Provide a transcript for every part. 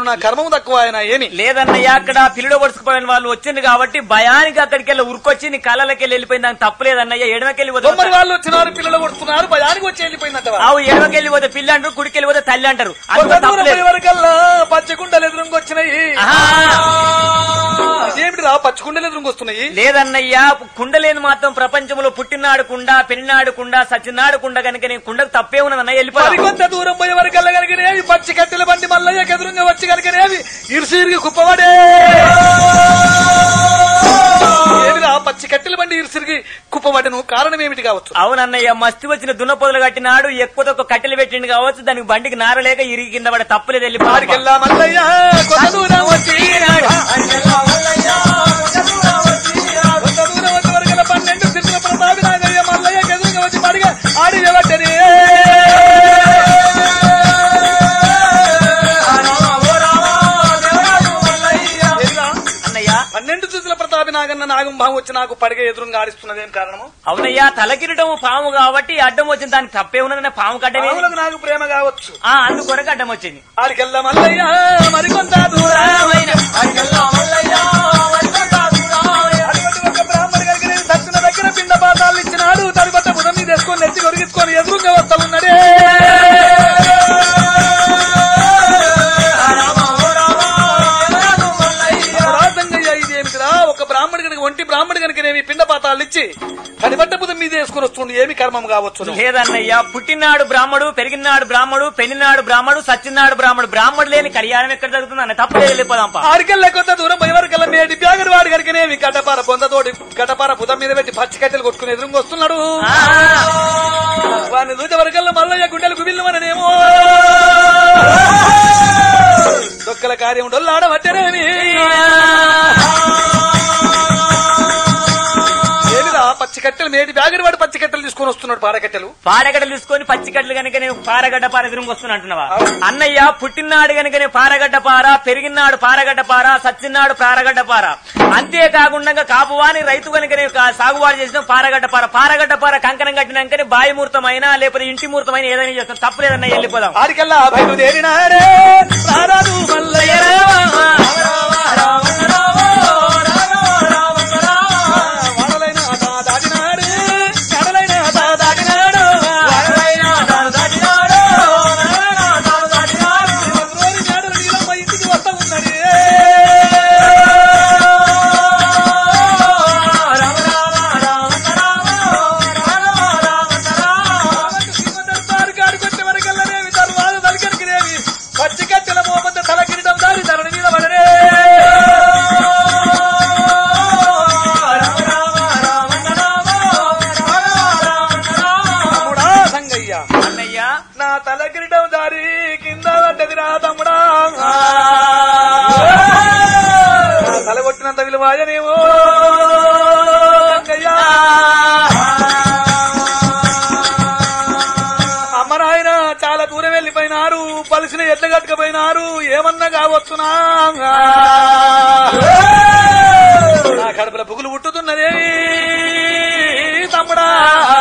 నేను నా కర్మం తక్కువ ఆయన ఏమి లేదన్నయ్య అక్కడ పిల్లలు పడుచుకుపోయిన వాళ్ళు వచ్చింది కాబట్టి భయానికి అక్కడికి వెళ్ళి ఉరుకొచ్చి నీ కళ్ళకి వెళ్ళిపోయింది దానికి తప్పలేదన్నయ్య ఎడమకెళ్ళి దొమ్మరి పోతే వాళ్ళు వచ్చినారు పిల్లలు కొడుతున్నారు భయానికి వచ్చి వెళ్ళిపోయిందంట ఆవు ఎడమకెళ్ళి పోతే పిల్ల అంటారు కుడికి వెళ్ళి పోతే తల్లి అంటారు కొంత అందులో దూరం తప్పలేదు పోయే వరకల్లా పచ్చకుండలు ఎదురుగా వచ్చినాయి ఆహా. ఏమిటి రా పచ్చకుండలు ఎదురుగా వస్తున్నాయి లేదన్నయ్యా కుండలేని మాత్రం ప్రపంచంలో పుట్టినాడు కుండ పెరినాడు కుండ సచ్చినాడు కుండ కనుక నేను కుండకు తప్పే ఉన్నదన్నయ్య వెళ్ళిపోయి మరికొంత దూరం పోయే వరకల్లా కనుకనేవి పచ్చి కట్టెల బండి మల్లయ్య ఎదురుగా వచ్చి కనుకనేవి ఇరుసిరిగి కుప్పవాడే ఏమిరా పచ్చి కట్టెల బండి ఇరుసిరిగి కుప్పవాడను కారణం ఏమిటి కావచ్చు అవునన్నయ్య మస్తి వచ్చిన దున్నపోతులు కట్టినాడు ఎక్కువ తక్కువ కట్టెలు పెట్టిండు కావచ్చు దానికి బండికి నారలేక ఇరిగి కింద పడే తప్పలేదు వెళ్ళిపోయి ఆడికెళ్ళా మల్లయ్య కొంత దూరం వచ్చి కొంత దూరం వచ్చే వరకల్లా పన్నెండు సిద్ధుల ప్రతాపి నాగయ్య మల్లయ్య ఎదురుగా వచ్చి పడిగా ఆడి వ్యవట్టని ఏమిరా? అన్నయ్య పన్నెండు చుతుల ప్రతాపి నాగన్న నాగం భావం వచ్చి నాకు పడిగ ఎదురుగా ఆడిస్తున్నది ఏం కారణము అవునయ్యా తలకిరటం పాము కాబట్టి అడ్డం వచ్చింది దానికి తప్పే ఉన్నదన్న పాము కట్టమే పాములకు నాకు ప్రేమ కావచ్చు ఆ అందుకొరకు అడ్డం వచ్చింది ఆడికెళ్ళ మల్లయ్య మరికొంత దూరమైన అటువంటి ఒక బ్రాహ్మణి గారికి నేను దక్షిణ దగ్గర పిండ పాతాలు ఇచ్చినాడు తడిబట్ట బుధం మీద వేసుకొని నెత్తి కొరిగించుకొని ఎదురుగా వస్తా ఉన్నాడే రాజంగయ్య ఇదేమిటిరా ఒక బ్రాహ్మడి కనుక ఒంటి బ్రాహ్మడి కనుకనేమి పిండ పాతాలు ఇచ్చి తడిబట్ట బుధం మీద వేసుకొని వస్తుంది ఏమి కర్మం కావచ్చు లేదన్నయ్య పుట్టినాడు బ్రాహ్మడు పెరిగినాడు బ్రాహ్మడు పెళ్లినాడు బ్రాహ్మడు సచ్చినాడు బ్రాహ్మడు బ్రాహ్మడు లేని కళ్యాణం ఎక్కడ జరుగుతుంది అన్న తప్పలేదు వెళ్ళిపోదాంపా ఆడికెళ్ళ కొంత దూరం పోయేవరకల్లా మేడి బ్యాగర్ వాడి కనుకనేమి గడ్డపార పొందతోటి గడ్డపార బుధం మీద పెట్టి పచ్చి కట్టెలు కొట్టుకుని ఎదురుగా వస్తున్నాడు ఆ, వాడిని చూసే వరకల్లా మల్లయ్య గుండెలు కుబిల్లుమననేమో దొక్కల కార్యం డొల్లాడబట్టేనేమి ఏమిరా పచ్చి కట్టెలు మేడి బ్యాగర్ వాడు పచ్చి కట్టెలు తీసుకొని వస్తున్నాడు పారకట్టెలు పారగడ్డలు తీసుకొని పచ్చికట్లు కనుక నేను పారగడ్డ పార ఎదురుగా వస్తున్నా అంటున్నావా అన్నయ్య పుట్టినాడు కనుక నేను పారగడ్డ పార పెరిగినాడు పారగడ్డ పార సచ్చినాడు పారగడ్డ పార అంతేకాకుండా కాపువాని రైతు కనుక నేను కా- సాగుబాటు చేసిన పారగడ్డ పార పారగడ్డ పార కంకణం కట్టినాకనే బాయి ముహూర్తమైనా లేకపోతే ఇంటి ముహూర్తమైనా ఏదైనా చేస్తాం తప్పలేదన్న వెళ్ళిపోదాం ఆడికెల్లా బయలుదేరినారే రారాదు మల్లయ్య వాడలైన ఆట దాటినాడు నడలైన ఆట దాటినాడు మంత్రోని మేడలు నీలమ్మ ఇంటికి వస్తా ఉన్నది శ్రీమంతరి కాడికి వచ్చే వరకల్లానేమి తరువాత తలకెరికినేమి పచ్చి కట్టెల మోపంత తల కిరీటం దారి ధరణి మీద పడనే తమ్ముడా సంగయ్య అన్నయ్య నా తల కిరీటం దారి కింద పడ్డది రా తమ్ముడా నా తల కొట్టినంత విలువాయనేమో సంగయ్య అమ్మ నాయన చాలా దూరం వెళ్ళిపోయినారు పలిసిన ఎట్ల కట్టుకుపోయినారు ఏమన్నా కావచ్చునా నా కడుపుల పుగులు పుట్టుతున్నదే తమ్ముడా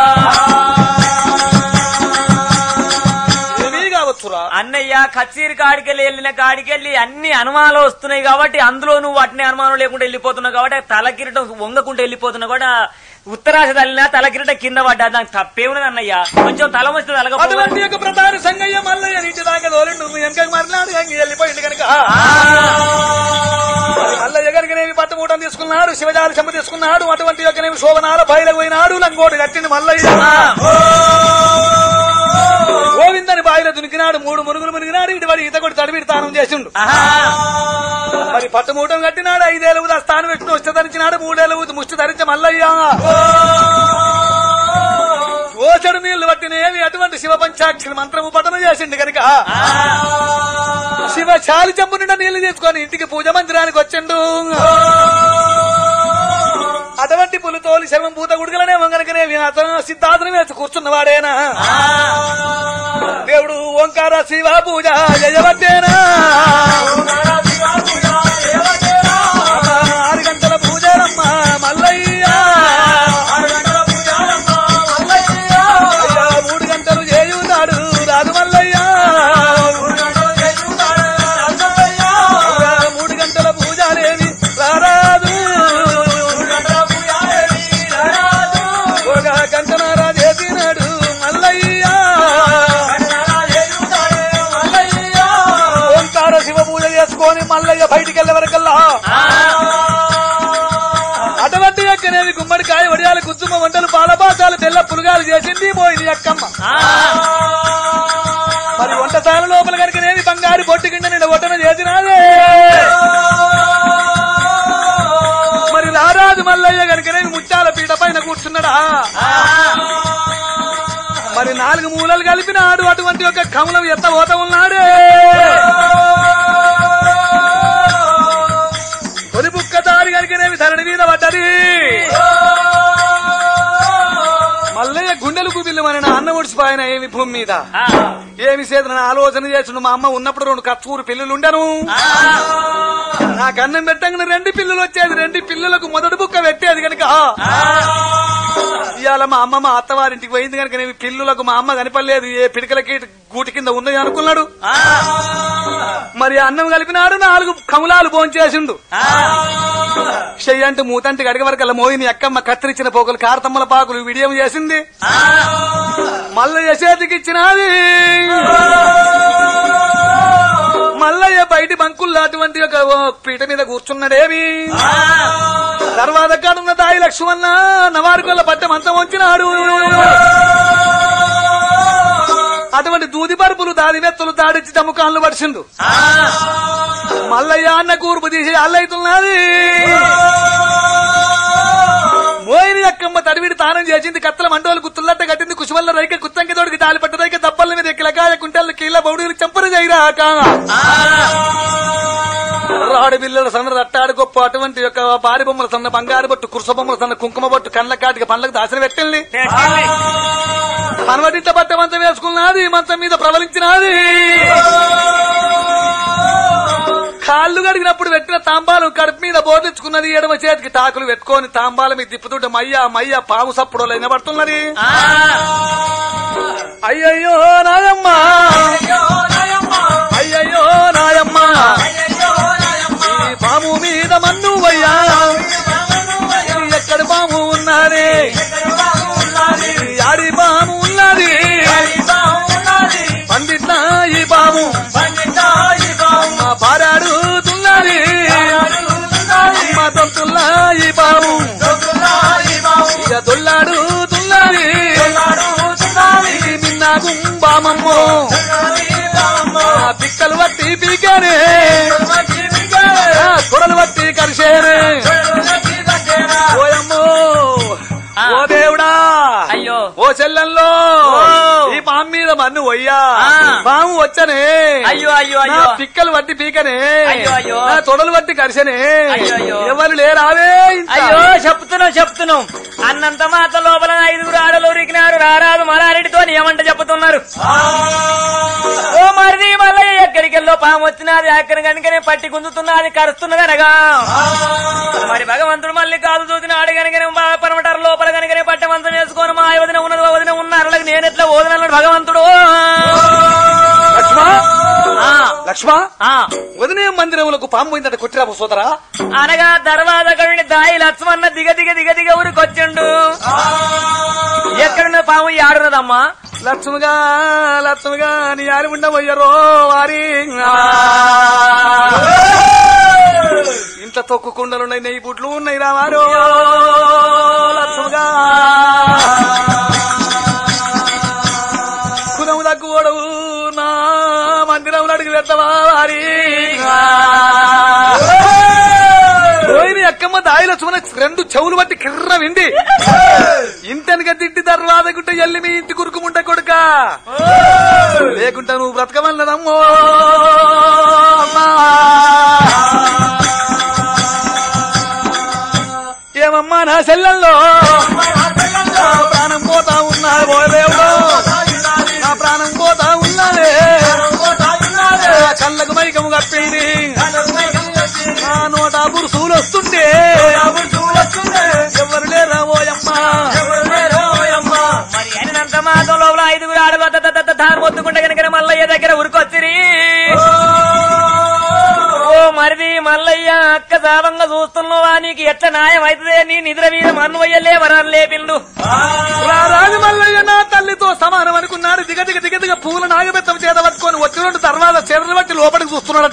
ఏమీ కావచ్చురా అన్నయ్య కచేరి కాడికెళ్ళి వెళ్ళిన కాడికెళ్ళి అన్ని అనుమానాలు వస్తున్నాయి కాబట్టి అందులో నువ్వు వాటిని అనుమానం లేకుండా వెళ్ళిపోతున్నావు కాబట్టి తల కిరీటం వంగకుండా వెళ్ళిపోతున్నావు కూడా ఉత్తరాశ తల్లిన తల కిరీటం కింద పడ్డా దానికి తప్పేమున్నది అన్నయ్య కొంచెం తల వస్తే తలగ అటువంటి యొక్క ప్రధాన సంగయ్య మల్లయ్య నీటి దాకా దోలిండు వెనకకి మరణాడు ఇంక వెళ్ళిపోయింది కనుక మరి మల్లయ్య గారికి పట్టు మూటం తీసుకున్నాడు శివజాలి చెంబ తీసుకున్నాడు అటువంటి యొక్క శోభనాల బయలు పోయినాడు లంగోటి కట్టింది మల్లయ్య గోవిందని బాయిలో దునికినాడు మూడు మురుగులు మునిగినాడు ఇటు వాడి ఈత కొట్టి తడిబిడి తానం చేసిండు మరి పట్టు మూటం కట్టినాడు ఐదేళ్ళు స్థానం పెట్టుకుని వచ్చి ధరించినాడు మూడేళ్ళు ముష్టి ధరించ మల్లయ్య ఓచడు నీళ్లు పట్టినేవి అటువంటి శివ పంచాక్షరి మంత్రము పఠనం చేసిండు కనుక శివ చాలి చెంబు నిండా నీళ్లు తీసుకొని ఇంటికి పూజ మందిరానికి వచ్చిండు అటువంటి పులితోలి శవం పూత గుడుగలనే వంగనకనే అతను సిద్ధార్థను వేసి కూర్చున్నవాడేనా దేవుడు ఓంకార శివ పూజ జయవద్దేనా ఆరు గంటల పూజలమ్మ మల్లయ్య అయ్యా, మూడు గంటలు చేయుతాడు రాదు మల్లయ్య కంటనారా చేసినాడు మల్లయ్య ఓంకార శివ పూజ చేసుకొని మల్లయ్య బయటికి వెళ్ళే వరకల్లా అటువంటి ఎక్కనేవి గుమ్మడికాయ వడియాలు కుచ్చుమ వంటలు పాలపాతాలు తెల్ల పులుగాలు చేసింది పోయింది అక్కమ్మ మరి వంటశాల లోపల కనుకనేవి బంగారు బొట్టు కింద నిండా ఒట్టన చేసినాదే మరి రారాజు మల్లయ్య కనుకనేవి ముత్యాల పీట పైన కూర్చున్నాడా మరి నాలుగు మూలలు కలిపినాడు అటువంటి ఒక కమలం ఎత్త పోత ఉన్నాడే తొలి బుక్క దారి కనుకనేవి ధరణి మీద పడ్డది మల్లయ్య గుండెలు కుదిల్లు మన అన్న ఒడిసిపోయిన ఏమి భూమి మీద ఏమి చేతున్న ఆలోచన చేసిండు మా అమ్మ ఉన్నప్పుడు రెండు కచ్చూరు పిల్లులు ఉండను నాకు అన్నం పెట్టగానే రెండు పిల్లలు వచ్చేది రెండు పిల్లలకు మొదటి బుక్క పెట్టేది కనుక ఇవాళ మా అమ్మ మా అత్తవారింటికి పోయింది కనుక నేను పిల్లులకు మా అమ్మ కనపడలేదు ఏ పిడికలకి గూటి కింద ఉన్నది అనుకున్నాడు మరి అన్నం కలిపినాడు నాలుగు కమలాలు భోంచేసిండు చెయ్యంటే మూతంటి గడిగ వరకు మోయిని అక్కమ్మ కత్తిరించిన పోకులు కారతమ్మల పాకులు విడియం చేసింది మల్లయ్య చేతికి ఇచ్చినది మల్లయ్య బయటి బంకుల్లో అటువంటి ఒక ఓ పీట మీద కూర్చున్నాడేమి తర్వాత కాడున్న దాయి లక్ష్మణ నవారుకొల్ల పట్ట మంచం వంచినాడు అటువంటి దూది పరుపులు దాది మెత్తలు దాడిచ్చి తమ్ముకాళ్ళు పడిచిండు మల్లయ్య అన్న కూర్పు తీసి అల్లైతున్నది మోయిని అక్కమ్మ తడివిడి తానం చేసింది కత్తల మండోలు గుత్తుల్లట్ట కట్టింది కుశవల్ల రైక కుత్తంకి తోడికి తాలి పట్ట రైక దప్పల మీద ఎక్కిలకాయ కుంటల కీళ్ళ బౌడులు చంపరు జైరాక రాడు బిల్లల సన్న రట్టాడు గొప్ప అటువంటి యొక్క పారి బొమ్మల సన్న బంగారు బొట్టు కురుస బొమ్మల సన్న కుంకుమ బొట్టు కళ్ళ కాటికి పండ్లకు దాసిన పెట్టింది పనవటింట బట్ట మంచం వేసుకున్నది మంచం మీద ప్రబలించినది కాళ్ళు గడిగినప్పుడు పెట్టిన తాంబాలం కడుపు మీద బోధించుకున్నది ఎడమ చేతికి టాకులు పెట్టుకొని తాంబాల మీద తిప్పుతుంటే మయ్య మయ్య పాము సప్పుడు వినబడుతున్నది అయ్యయ్యో నాయమ్మ అయ్యయ్యో నాయమ్మ ఈ పాము మీద మన్ను వయ్యా ఎక్కడ పాము ఉన్నది ఆడి పాము ఉన్నది పండిట్ల ఈ పాము మా పారాడుతున్నది మా తొత్తుల్లా ఈ పాము ఇక దొల్లాడుతున్నది ఈ మిన్నా గుంబామమ్మో మా పిక్కలు వట్టి పీకేనే కొడలు వట్టి కరిసేనే ఓయమ్మో ఓ దేవుడా అయ్యో ఓ చెల్లెల్లో ఓ. ఈ పాము మీద మన్ను వయ్యా ఆ. పాము వచ్చనే అయ్యో అయ్యో నా అయ్యో పిక్కలు వట్టి పీకనే అయ్యో, అయ్యో. నా తొడలు వట్టి కరిసనే అయ్యో, అయ్యో. ఎవరు లేరావే ఇంత? అయ్యో చెప్తున్నాం చెప్తున్నాం అన్నంత మాత లోపల ఐదుగురు ఆడలు ఉరికినారు రారాదు మలారెడ్డితో ఏమంట చెప్తున్నారు ఓ మరిది మల్లయ్య ఎక్కడికి వెళ్ళో పాము వచ్చినది అక్కడి కనుకనే పట్టి గుంజుతున్నది కరుస్తున్నది అనగా మరి భగవంతుడు మళ్ళీ కాదు చూసినాడు కనుకనే పరమటారు లోపల కనుకనే పట్టమంతం వేసుకొని మా వదిన ఉన్నది మా వదిన ఉన్న అరలకు నేను ఎట్లా వదినన్నాడు భగవంతుడు లక్ష్మా ఆ, లక్ష్మా ఆ. వదినే మందిరములకు పాము పోయిందట కొట్టిరా సోదరా అనగా దర్వాజ కడుని దాయి లక్ష్మణ దిగ దిగ దిగ దిగ ఊరికొచ్చిండు ఎక్కడున్న పాము ఆడున్నదమ్మా లక్ష్మిగా లక్ష్మిగా నీ ఆరి ఉండబోయ్యరో వారి ఇంత తొక్కు కుండలున్నాయి నెయ్యి బుట్లు ఉన్నాయి రావారు లక్ష్మిగా కుదము తగ్గువడవు నా మందిరం అడిగి పెట్టవా వారి పోయిన ఎక్కమ్మ దాయిలో చూన రెండు చెవులు బట్టి కిర్ర విండి ఇంటెనక తిట్టి తర్వాత గుట్ట ఎల్లి మీ ఇంటి కురుకుముంట కొడుక లేకుంటా నువ్వు బ్రతకమన్నదమ్మో అమ్మా. ఏమమ్మా నా సెల్లల్లో నా ప్రాణం పోతా ఉన్నా ఓ దేవుడు నా ప్రాణం పోతా ఉన్నానే నా కళ్ళకు మైకము కప్పింది నా నోట బురుసూలు వస్తుండే ఎవరు లేరా ఓయమ్మా మరి అయినంత మాత్రం లోపల ఐదుగురు ఆడు తాను మొత్తుకుంటే కనుక మల్లయ్య దగ్గర ఉరికొచ్చిరి ఓ మరిది మల్లయ్య మల్లయ్య అక్క సావంగా చూస్తున్నావా నీకు ఎట్లా న్యాయం అవుతుందే నీ నిద్ర మీద మన్వయ్యలే వరాలు లేపిండు రా రాజమల్లయ్య నా తల్లితో సమానం అనుకున్నాడు దిగ దిగ దిగ దిగ పూల నాగబెత్తం చేత పట్టుకొని వచ్చినట్టు తర్వాత చేతులు బట్టి లోపలికి చూస్తున్నాడట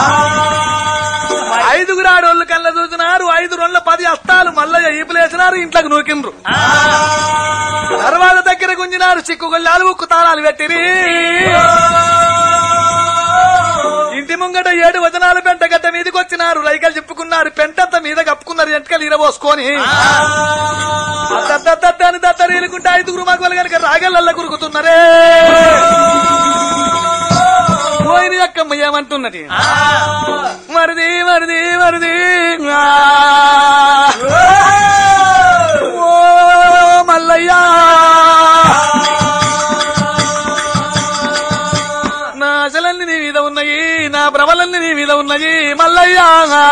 ఐదుగురు ఆడోళ్ళు కళ్ళ చూసినారు ఐదు రోజుల పది అస్తాలు మల్లయ్య ఈపులేసినారు ఇంట్లోకి నూకిండ్రు తర్వాత దగ్గర గుంజినారు చిక్కు గొల్లాలు ఉక్కు తాళాలు పెట్టిరి ఇంటి ముంగట ఏడు వచనాలు పెంట గడ్డ మీదకి వచ్చినారు రైకలు చెప్పుకున్నారు పెంటంత మీద కప్పుకున్నారు ఎంటకలు ఇరబోసుకొని దత్తని దత్తరీలుకుంటే ఐదుగురు మగవాళ్ళు కనుక రాగలల్ల కురుకుతున్నారే పోయిన అక్కమ్మ ఏమంటున్నది మరిది మరిది మరిది ఆ. ఓ మల్లయ్యా నా ఆశలన్నీ నీ మీద ఉన్నాయి నా భ్రమలన్నీ నీ మీద ఉన్నాయి మల్లయ్యా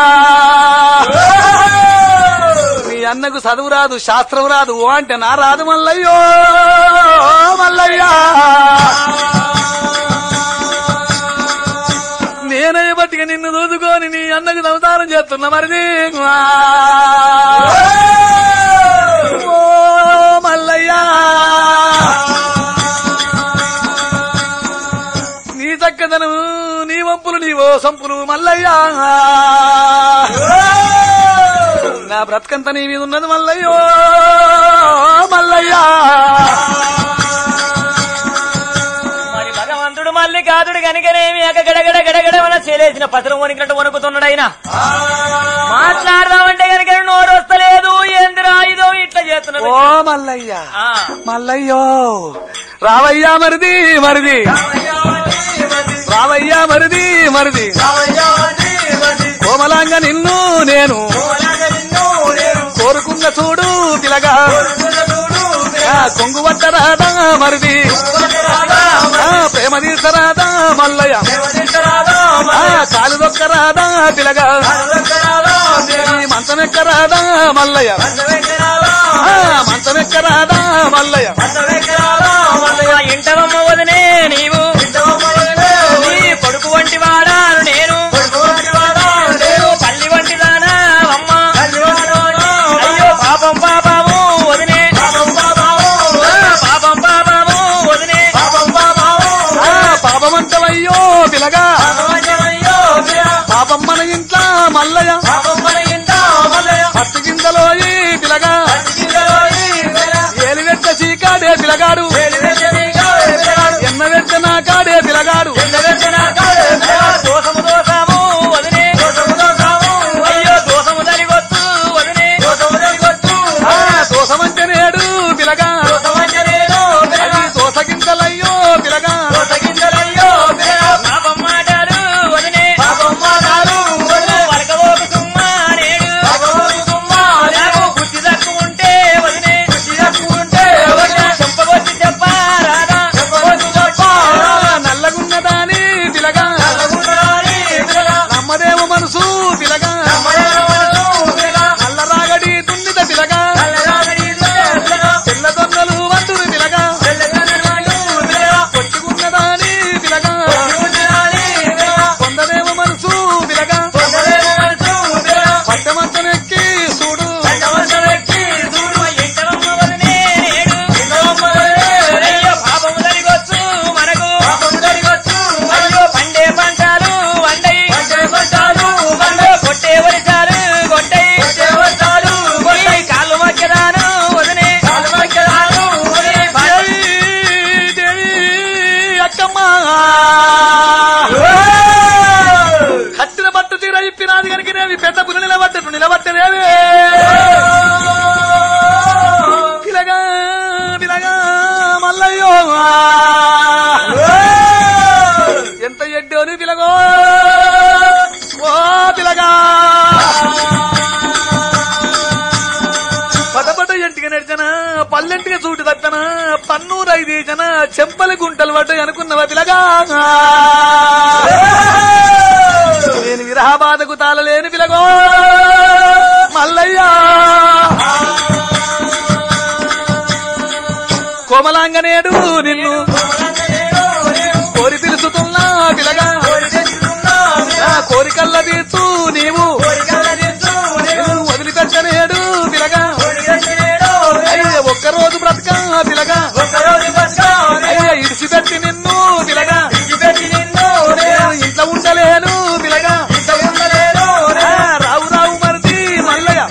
మీ అన్నకు చదువు రాదు శాస్త్రం రాదు ఓ అంటే నా రాదు మల్లయ్యో మల్లయ్యా నేనే బట్టిగా నిన్ను దూదుకొని నీ అన్నకు సంసారం చేస్తున్నా మరిది ఓ మల్లయ్యా నీ చక్కదనం నీ వంపులు నీవో సంపులు మల్లయ్యా నా బ్రతకంత నీ మీద ఉన్నది మల్లయ్యో మల్లయ్యా మరి భగవంతుడు మళ్ళీ కాదుడు కనుకనేమి అక్క గడగడ గడగడ మన చేలేసిన పత్రం వణికినట్టు వణుకుతున్నాడు ఆయన మాట్లాడదామంటే కనుక నోరు వస్తలేదు ఏందిరా ఇదో ఇట్లా చేస్తున్నది ఓ మల్లయ్యా ఆ. మల్లయ్యో రావయ్యా మరిది మరిది రావయ్యా మరిది మరిది కోమలాంగ నిన్ను నేను కోరుకున్న చూడు పిలగా ఆ, కొంగు పట్టరాదా మరిది ఆ, ప్రేమ తీర్చరాదా మల్లయ్య ఆ, కాలు దొక్కరాదా పిలగా ఈ మంచం ఎక్కరాదా మల్లయ్య ఆ, మంచం ఎక్కరాదా మల్లయ్య ఇంటవమ్మ వదినే నీవు నీ కొడుకు వంటి వాడాను నేను నేను పల్లి వంటి దానా అమ్మ అయ్యో పాపం పాపము వదినే ఆ, పాపం పాపము వదినే ఆ, పాపమంటవయ్యో పిలగా పాపం మన ఇంట్లో మల్లయ్య పత్తి గింజలో ఈ పిలగా ఏలి వెచ్చ చీకాడే పిలగాడు ఎన్న వెచ్చ నా కాడే పిలగాడు దోసము దోసము వదినే అయ్యో దోసము తరిగొచ్చు వదినే ఆ, దోసమంటే నేడు పిలగా అది దోస గింజలయ్యో పిలగా పాపం మాటారు వదినే వరకబోకు సుమ్మా నేడు నాకు బుద్ధి తక్కువ ఉంటే వదినే చెప్పబొచ్చి చెప్పారాదా ఆ, నల్లగున్నదాని పిలగా నమ్మదేవ మనసు పిలగా నల్ల రాగడి తుండిత పిలగా తెల్ల దొన్నలు వందురు పిలగా కొట్టుకున్నదాని పిలగా కొందదేవ మనసు పిలగా పట్టమంతనెక్కి చూడు ఎంటవమ్మ వదినే నేడు అయ్యో పాపము తరిగొచ్చు మనకు అయ్యో పండే పంటలు వండయి అయ్యో కొట్టే వరిసాలు కొట్టయి కొట్టయి కాళ్ళు మక్కదాను వదినే వదినే జై జై అక్కమ్మ కట్టిన పట్టు తీర ఇప్పినాది కనుక నేవి పెద్ద పులి నిలబడ్డట్టు నిలబట్టలేవే పిలగా పిలగా మల్లయ్యో ఎంత ఎడ్డోని పిలగో ఓ పిలగా పటపట ఎంటిగా నడిచన పల్లెంటిగా చూటు తప్పన పన్నూరు ఐదేజన చెంపల గుంటలు పడ్డాయి అనుకున్నవా పిలగా నేను విరహ బాధకు తాళలేని పిలగో మల్లయ్యా కోమలాంగనేడు నిన్ను కోరి పిలుచుతున్నా పిలగా నా కోరికల్ల తీర్చు నీవు ఒక్కరోజు బ్రతక పిలగా అయ్య ఇడిచిపెట్టి నిన్ను పిలగా నేను ఇంట్లో ఉండలేను పిలగా ఆ, రావు రావు మరిది మల్లయ్య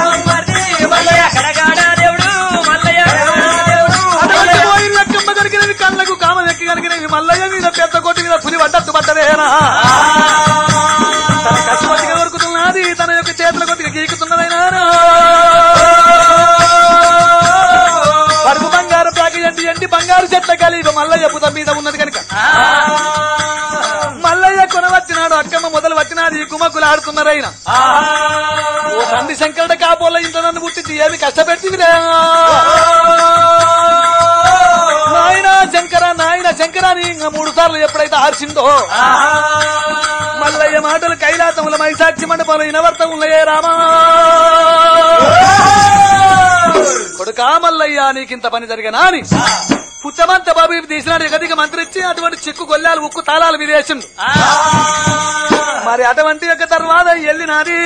అటువంటి పోయి లెక్కమ్మ దొరికినవి కళ్ళకు కామ లెక్క కలిగినవి మల్లయ్య మీద పెద్ద కొట్టు మీద పులి పడ్డట్టు పడ్డదేనా తన కసుమతిగా దొరుకుతున్నది తన యొక్క చేతుల కొద్దిగా గీకుతున్నదైనా పరుగు బంగారు ప్యాక ఎండి ఎండి బంగారు చెట్ల కలిగి మల్లయ్య పుత మీద ఉన్నది కనుక మల్లయ్య కొనవచ్చినాడు అక్కమ్మ మొదలు వచ్చినాడు ఈ గుమ్మకులు ఆడుతున్నారైనా ఓ తండ్రి శంకరుడు కాపోల ఇంట్లో నన్ను పుట్టించి ఏమి కష్టపెట్టివిరా నాయన శంకర నాయన శంకర అని ఇంకా మూడు సార్లు ఎప్పుడైతే ఆర్చిందో మల్లయ్య మాటలు కైలాసముల మైసాక్షి మండపంలో ఇనవర్తం ఉన్నాయే రామా కొడుకా మల్లయ్య నీకింత పని జరిగినా అని పుచ్చమంత బాబు తీసినాడు గదికి మంత్రిచ్చి అటువంటి చిక్కు గొల్లాలు ఉక్కు తాళాలు విదేశండు మరి అటువంటి యొక్క తర్వాత వెళ్ళినాది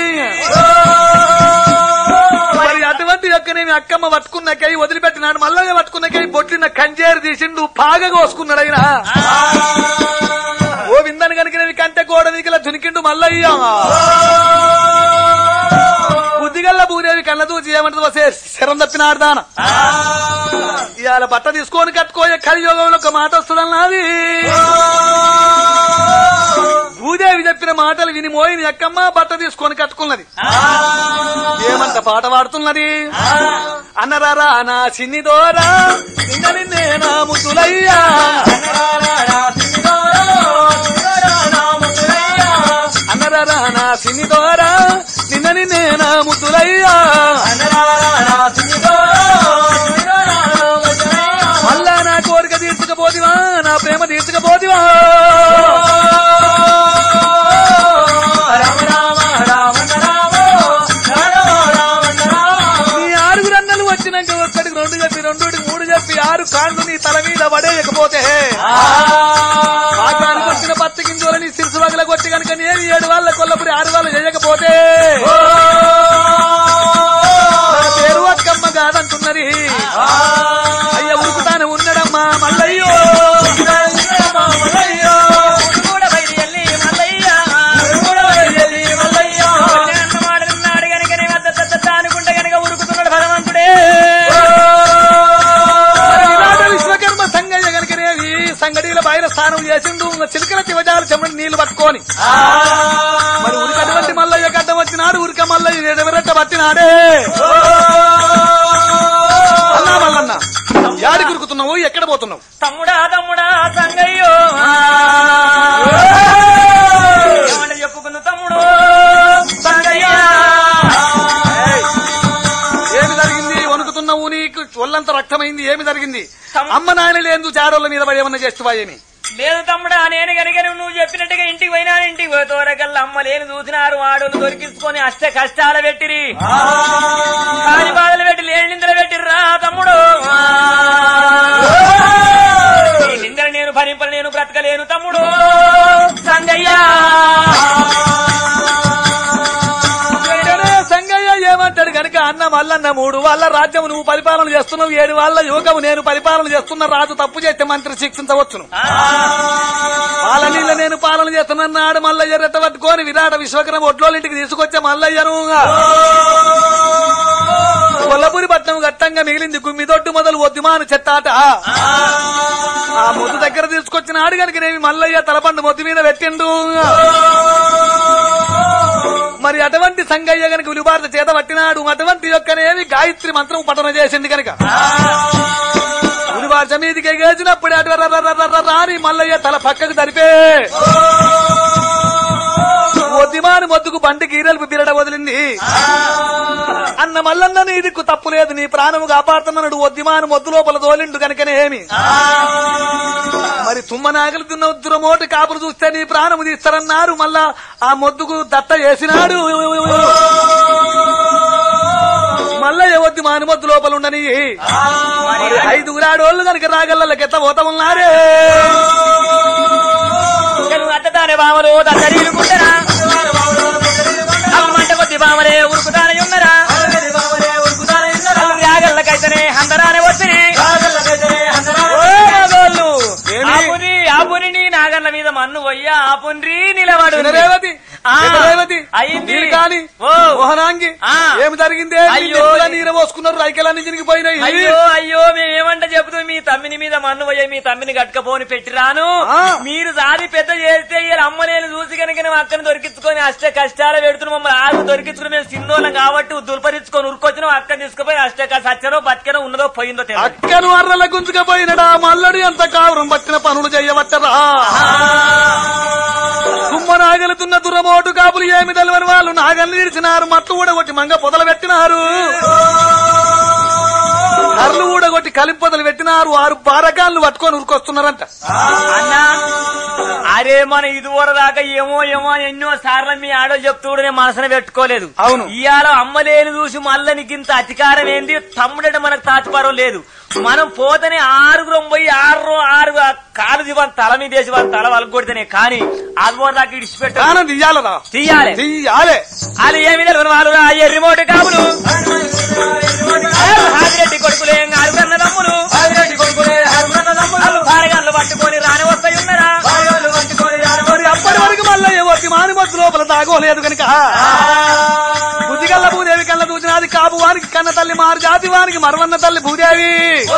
మరి అటువంటి యొక్క నేను అక్కమ్మ పట్టుకున్నకై వదిలిపెట్టినాడు మల్లయ్య పట్టుకున్నకై బొట్టిన కంజేరు తీసిండు పాగ కోసుకున్నాడు ఆయన ఓ విందని కనుక నేను కంటే గోడ నీకలా దునికిండు మల్లయ్య బుద్ధిగల్ల భూదేవి కళ్ళ దూచి ఏమంటది వసే శరం తప్పినాడు దాన ఇవాళ బట్ట తీసుకొని కట్టుకోయే కలియోగంలో ఒక మాట వస్తుందన్నది భూదేవి చెప్పిన మాటలు విని మోయిని ఎక్కమ్మ బట్ట తీసుకొని కట్టుకున్నది ఏమంట పాట పాడుతున్నది అన్నరారా నా చిన్ని దోరా నిన్న నిన్నే నా ముద్దులయ్యా అన్నరారా నా చిన్ని దోరా నిన్న నిన్నే నా ముద్దులయ్యా మళ్ళా నా కోరిక తీర్చకపోతివా నా ప్రేమ తీర్చకపోతివా నీ ఆరుగురు అన్నలు వచ్చినాక ఒక్కడికి రెండు చెప్పి రెండుకి మూడు చెప్పి ఆరు కాళ్ళు నీ తల మీద పడేయకపోతే ఆకానికి వచ్చిన పత్తి గింజలని సిరుసు వగల కొట్టి కనుక నేను ఏడు వాళ్ళ కొల్లపురి ఆరు వాళ్ళు చేయకపోతే నా పేరు అక్కమ్మ కాదంటున్నది అయ్య ఉరుకుతానే ఉన్నాడమ్మా మల్లయ్యో మల్లయ్యో విరాట విశ్వకర్మ సంగయ్య గనుకనేవి సంగడిల బయట స్నానం చేసిండు చిలకల శివజాలు చెమ్మడి నీళ్లు పట్టుకొని మరి ఉరికటువంటి మల్లయ్య గడ్డం వచ్చినాడు ఉరిక మల్లయ్య ఎడవరెట్ట పట్టినాడే అన్నా మల్లన్న యాడికి ఉరుకుతున్నావు ఎక్కడ పోతున్నావు తమ్ముడా తమ్ముడా సంగయ్యో ఏమంటే చెప్పుకున్న తమ్ముడు సంగయ్యా ఏమి జరిగింది వణుకుతున్నావు నీకు ఒళ్ళంత రక్తమైంది ఏమి జరిగింది తమ్- అమ్మ నాయన లేదు జాడోళ్ళ మీద పడి ఏమన్నా చేస్తువా ఏమి లేదు తమ్ముడా నేను కనుక నువ్వు చెప్పినట్టుగా ఇంటికి పోయినా ఇంటికి పోతోరకల్లా అమ్మ లేని చూసినారు ఆడోళ్ళు దొరికించుకొని అష్ట కష్టాలు పెట్టిరి కాని బాధలు పెట్టి లేని నిందలు పెట్టిర్రా తమ్ముడు ఈ నిందలు నేను భరింపలేను బ్రతకలేను తమ్ముడు సంగయ్యా వెంటనే సంగయ్య ఏమంటాడు గనుక అన్న మల్లన్న మూడు వాళ్ళ రాజ్యం నువ్వు పరిపాలన చేస్తున్నావు ఏడు వాళ్ళ యువకము నేను పరిపాలన చేస్తున్న రాజు తప్పు చేస్తే మంత్రి శిక్షించవచ్చును పాలనీళ్ళ నేను పాలన చేస్తున్నాడు మల్లయ్య రెట్ట పట్టుకొని విరాట విశ్వకరం ఒడ్లోలింటికి తీసుకొచ్చే మల్లయ్యను కొల్లపూరి పట్నం గట్టంగా మిగిలింది గుమ్మిదొడ్డు మొదలు ఒద్దిమాను చెత్తాట ఆ మొద్దు దగ్గర తీసుకొచ్చిన ఆడు కనుక నేమి మల్లయ్య తలపండు మొద్దు మీద పెట్టిండు మరి అటువంటి సంగయ్య గనక విలుబార్త చేత పట్టినాడు అటువంటి యొక్కనేవి గాయత్రి మంత్రం పఠన చేసింది కనుక ఉలిబార్చ మీదికి ఎగేసినప్పుడు అటు ర- ర- ర- ర- రాని మల్లయ్య తల పక్కకు జరిపే ఒద్దిమాని మొద్దుకు బండి గీరెలు బిరడ వదిలింది అన్న మల్లన్న నీ దిక్కు తప్పు లేదు నీ ప్రాణము కాపాడుతున్నాడు ఒద్దిమాని మొద్దు లోపల తోలిండు కనుకనే ఏమి మరి తుమ్మ నాగలి దున్న ఉద్దురమోటి కాపులు చూస్తే నీ ప్రాణము తీస్తారన్నారు మళ్ళా ఆ మొద్దుకు దత్త చేసినాడు మళ్ళా ఎవద్ది మాని మొద్దు లోపల ఉండని మరి ఐదుగురు ఆడోళ్ళు కనుక రాగల్లకి ఎత్త పోతా ఉన్నారే నువ్వు అత్తతానే బామలు దద్దరీలుకుంటారా అమ్మంట కొద్ది బామలే ఉరుకుతానే ఉన్నరా రాగళ్ళకైతేనే అందరానే వచ్చిరి ఓ మగోళ్ళు, ఏమి? ఆపుని ఆపుని నీ నాగన్న మీద మన్ను పోయ్యా ఆపుని నిలబడు చిన్న రేవతి ఆ, పెద్ద రేవతి అయింది. నీరు కాని ఓ. మోహనాంగి ఆ. ఏమి జరిగిందే అయ్యో. నీరు పోసుకున్నారు రైకెలన్నీ చినిగిపోయినాయి అయ్యో అయ్యో మేమేమంట చెబుతూ మీ తమ్మిని మీద మన్ను పోయి మీ తమ్మిని కట్టుకపోని పెట్టిరాను ఆ. మీరు సాది పెద్ద చేస్తే ఇలా అమ్మలేని చూసి కనుక మేము అక్కని దొరికించుకొని అష్ట కష్టాలు పెడుతున్నాం మమ్మల్ని ఆరు దొరికించుకుని మేము సిన్నోళ్ళం కాబట్టి దుల్పరించుకొని ఉరుకొచ్చినాం అక్కని తీసుకుపోయి అష్ట సచ్చనో బతికనో ఉన్నదో పోయిందో తెలియదు అక్కను అర్రల గుంజుకపోయినడా మల్లడు ఎంత కావరం పట్టిన పనులు చేయవచ్చరా కుమ్మ నాగలుతున్న దురమోటు కాపులు ఏమి తెలవని వాళ్ళు నాగల్ని ఇడిచినారు మత్తు ఊడగొట్టి మంగ పొదలు పెట్టినారు కర్లు ఊడగొట్టి కలిపి పొదలు పెట్టినారు ఆరు బారకాళ్ళు పట్టుకొని ఉరికొస్తున్నారంట అన్నా అరే మన ఇదివర దాకా ఏమో ఏమో ఎన్నో సార్లు మీ ఆడో చెప్తూ కూడా నేను మనసున పెట్టుకోలేదు అవును. ఇవాళ అమ్మలేని చూసి మళ్ళీ నీకు ఇంత అధికారం ఏంది తమ్ముడంటే మనకు తాచిపారం లేదు మనం పోతేనే ఆరుగురం పోయి ఆరు ఆరు కాలు దివాన్ తల మీద వేసి వాళ్ళ తల వాళ్ళకి కొడితేనే కానీ అదివర దాకా ఇడిచిపెట్ట కానం తీయాలరా తీయాలి తీయాలే వాళ్ళు ఏమి తెలియని వాళ్ళు రా ఎర్రిమోటి కాపులు హాజిరెడ్డి కొడుకులు ఏం ఆరుగురన్న తమ్ములు వాళ్ళు భారగాళ్ళు పట్టుకొని రాని వస్తాయి ఉన్నారా మరి అప్పటి వరకు మళ్ళీ ఎవరికి మాని మత్తు లోపల తాగోలేదు కనుక బుద్ధిగల్ల భూదేవి కళ్ళ దూచినది కాపు వానికి కన్న తల్లి మారు జాతి వానికి మరవన్న తల్లి భూదేవి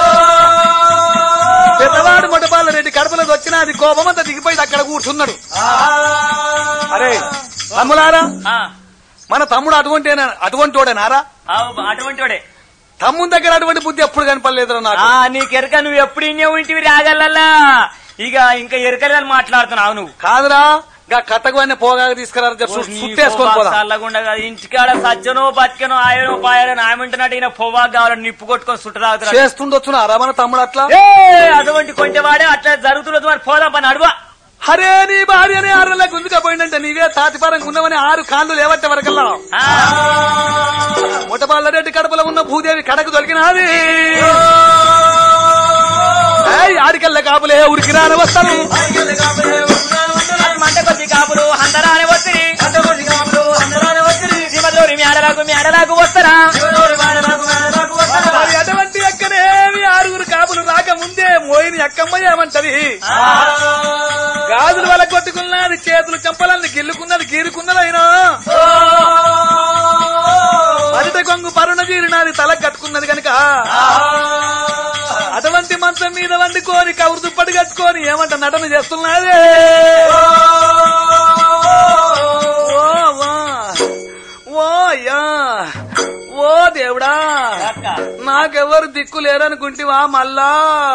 పెద్దవాడు మొట్టపాల రెడ్డి కడుపులోకి వచ్చినది కోపమంతా దిగిపోయి అక్కడ కూర్చున్నాడు అరే తమ్ములారా ఆ, మన తమ్ముడు అటువంటి అటువంటి వాడేనారా ఆ, అటువంటి వాడే తమ్ముని దగ్గర అటువంటి బుద్ధి ఎప్పుడు కనపడలేదురా నాకు ఆ నీకు ఎరక నువ్వు ఎప్పుడు ఇన్నే ఉంటివి రాగలల్లా ఇక ఇంకా ఎరకలని మాట్లాడుతున్నావు నువ్వు కాదురా గా కట్టకు అనే పోగా తీసుకురా సుట్టేసుకొని పోదా చల్లగుండా కాదు ఇంటికాడ సజ్జనో బతికనో ఆయనో పాయనో ఆమె ఉంటున్నట్టు ఈయన పొవ్వా కావాలని నిప్పు కొట్టుకొని సుట్టు తాగుతున్నాడు చేస్తుండొచ్చునా మన తమ్ముడు అట్లా ఏ, అటువంటి కొంచెం వాడే అట్లా జరుగుతున్నది మరి పోదాం పని అడువా హరే నీ భార్యని ఆరుల గుంజుకపోయిందంటే నీవే తాతిపారం ఉన్నవని ఆరు కాళ్ళు లేవట్టే వరకల్లా ముఠపాల రెడ్డి కడపలో ఉన్న భూదేవి కడకు దొరికినది ఏయ్, ఆడికల్లా కాపులే ఉరికి రాని వస్తాను మంట కొద్ది కాపులు అందరానే వస్తుంది శ్రీమతి మేడలకు మేడలకు వస్తారా మరి అటువంటి ఎక్కనేమి ఆరుగురు కాపులు రాక ముందే మోయిని ఎక్కమ్మ ఏమంటది గాజులు వల కొట్టుకున్నది చేతులు చెంపలన్నీ గిల్లుకున్నది గీరుకున్నదైనా మరిట కొంగు పరుణ జీరినది తల కట్టుకున్నది కనుక అటువంటి మంచం మీద వండుకొని కవురు దుప్పటి కట్టుకొని ఏమంట నటన చేస్తున్నది ఓ, వా. ఓ యా ఓ దేవుడా నాకెవరు దిక్కు లేరనుకుంటివా మళ్ళా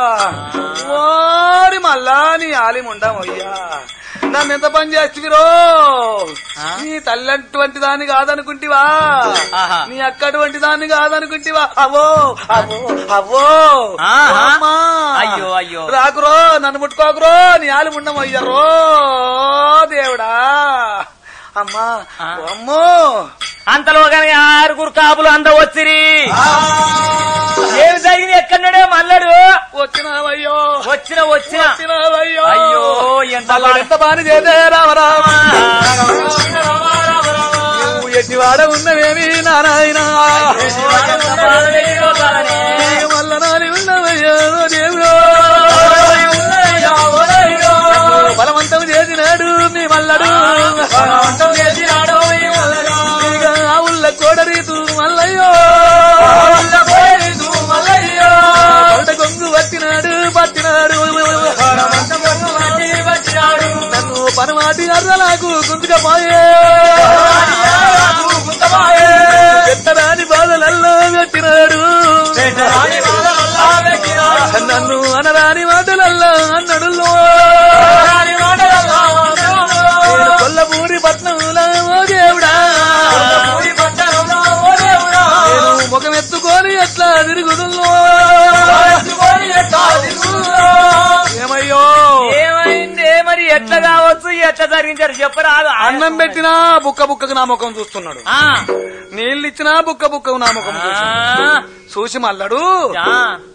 ఓరి మళ్ళా నీ ఆలిముండమయ్యా నన్ను ఎంత పని చేస్తువిరో నీ తల్లి అటువంటి దాన్ని కాదనుకుంటివా ఆహా. నీ అక్క అటువంటి దాన్ని కాదనుకుంటివా అవో అవో అవో ఆహా. అమ్మా. అయ్యో, అయ్యో. రాకురో నన్ను ముట్టుకోకురో నీ ఆలిముండమయ్యరో దేవుడా అమ్మా ఆ. ఓ అమ్మో అంతలో కానీ ఆరుగురు కాపులు అంత వచ్చిరి ఏమి జరిగింది ఎక్కడున్నాడే మల్లడు వచ్చినావయ్యో వచ్చిన వచ్చిన వచ్చినావయ్యో అయ్యో ఎంత మళ్ళా బాధ. ఎంత బాని చేదే రామరామ నువ్వు ఎట్టివాడ ఉన్నవేమి నారాయణ మల్ల నాని ఉన్నవయ్యో దేవుడు బలవంతం చేసినాడు మీ మల్లడు ఇక ఆవుల్ల కోడరీతు మల్లయ్యో కొండ కొంగు పట్టినాడు పట్టినాడు నన్ను పనమాటి అర్రలాకు గుంతుకపోయే పెట్టరాని బాధలల్లో పెట్టినాడు నన్ను అనరాని మాటలల్లో అన్నడు కొల్లపూరి పట్నంలో ఓ దేవుడా నేను ముఖం ఎత్తుకొని ఎట్లా తిరుగుతుందో ఏమయ్యో ఏమైంది మరి ఎట్లా కావచ్చు ఎట్లా జరిగించారు చెప్పరాదు అన్నం పెట్టినా బుక్క బుక్కకు నా ముఖం చూస్తున్నాడు ఆ, నీళ్ళు ఇచ్చినా బుక్క బుక్కకు నా ముఖం చూస్తున్నాడు. ఆ, చూసి మల్లడు ఆ.